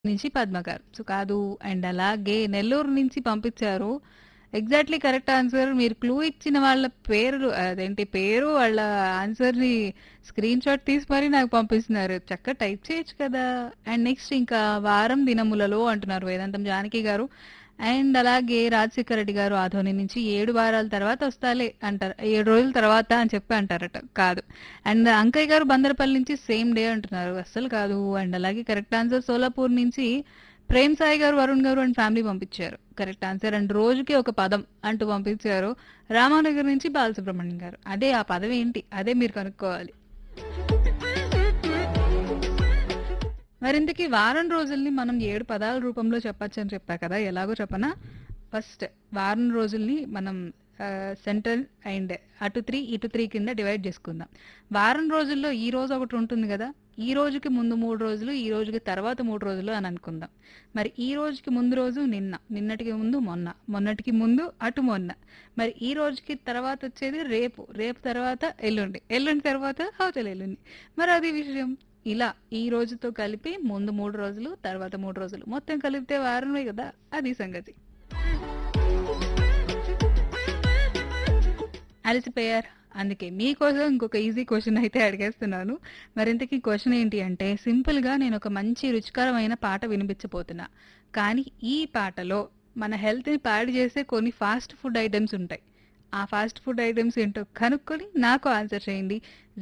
నుంచి పద్మ గారు. సో కాదు. అండ్ అలాగే నెల్లూరు నుంచి పంపించారు. Exactly correct answer. మీరు క్లూ ఇచ్చిన వాళ్ళ పేరు అదేంటి పేరు, వాళ్ళ ఆన్సర్‌ని స్క్రీన్‌షాట్ తీసి మరీ నాకు పంపిస్తున్నారు. చక్కగా టైప్ చేయొచ్చు కదా! అండ్ నెక్స్ట్ ఇంకా వారం దినములలో అంటున్నారు వేదాంతం జానకి గారు. అండ్ అలాగే రాజశేఖర రెడ్డి గారు ఆదోని నుంచి 7 వారాల తర్వాత వస్తాలే అంటారు. 7 రోజుల తర్వాత అని చెప్పి అంటారట. కాదు. అండ్ అంకయ్య గారు బందరపల్లి నుంచి సేమ్ డే అంటున్నారు. అస్సలు కాదు. అండ్ అలాగే కరెక్ట్ ఆన్సర్ సోలాపూర్ నుంచి ప్రేమ్ సాయి గారు, వరుణ్ గారు అండ్ ఫ్యామిలీ పంపించారు. Correct answer. అండ్ రోజుకి ఒక పదం అంటూ పంపించారు. రామానగర్ నుంచి బాలసుబ్రహ్మణ్యం గారు. అదే ఆ పదం ఏంటి? అదే మీరు కనుక్కోవాలి. మరింతకీ వారం రోజుల్ని మనం 7 పదాల రూపంలో చెప్పొచ్చని చెప్పా కదా! ఎలాగో చెప్పనా? ఫస్ట్ వారం రోజుల్ని మనం ఆహ్, సెంట్రల్ అండ్ అటు 3, ఇటు 3 కింద డివైడ్ చేసుకుందాం. వారం రోజుల్లో ఈ రోజు ఒకటి ఉంటుంది గదా! ఈ రోజుకి ముందు 3 రోజులు, ఈ రోజుకి తర్వాత 3 రోజులు అని అనుకుందాం. మరి ఈ రోజుకి ముందు రోజు నిన్న, నిన్నటికి ముందు మొన్న, మొన్నటికి ముందు అటు మొన్న. మరి ఈ రోజుకి తర్వాత వచ్చేది రేపు, రేపు తర్వాత ఎల్లుండి, ఎల్లుండి తర్వాత అవతల ఎల్లుండి. మరి అది విషయం. ఇలా ఈ రోజుతో కలిపి ముందు 3 రోజులు, తర్వాత 3 రోజులు. మొత్తం కలిపితే వారమే గదా! అది సంగతి. అలసిపోయారు. అందుకే మీకోసం ఇంకొక ఈజీ క్వెషన్ అయితే అడిగేస్తున్నాను. మరింతకీ క్వెషన్ ఏంటి అంటే సింపుల్‌గా నేనొక మంచి రుచికరమైన పాట వినిపించబోతున్నా. కానీ ఈ పాటలో మన హెల్త్‌ని పాడు చేసే కొన్ని ఫాస్ట్ ఫుడ్ ఐటెమ్స్ ఉంటాయి. ఆ ఫాస్ట్ ఫుడ్ ఐటెమ్స్ ఏంటో కనుక్కొని నాకు ఆన్సర్ చేయండి.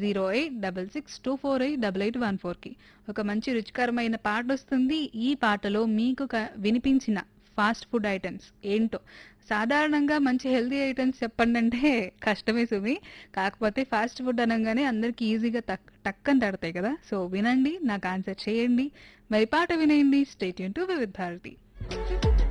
0866248814కి. ఒక మంచి రుచికరమైన పాటొస్తుంది. ఈ పాటలో మీకు క వినిపించిన ఫాస్ట్ ఫుడ్ ఐటెమ్స్ ఏంటో సాధారణంగా మంచి హెల్తీ ఐటెమ్స్ చెప్పండంటే కష్టమే సుమి. కాకపోతే ఫాస్ట్ ఫుడ్ అనంగానే అందరికి ఈజీగా టక్ టక్కన తడతాయి కదా! సో వినండి. నాకు ఆన్సర్ చేయండి. మరి పాట వినేయండి. స్టే ట్యూన్ టు వివిధ భారతి.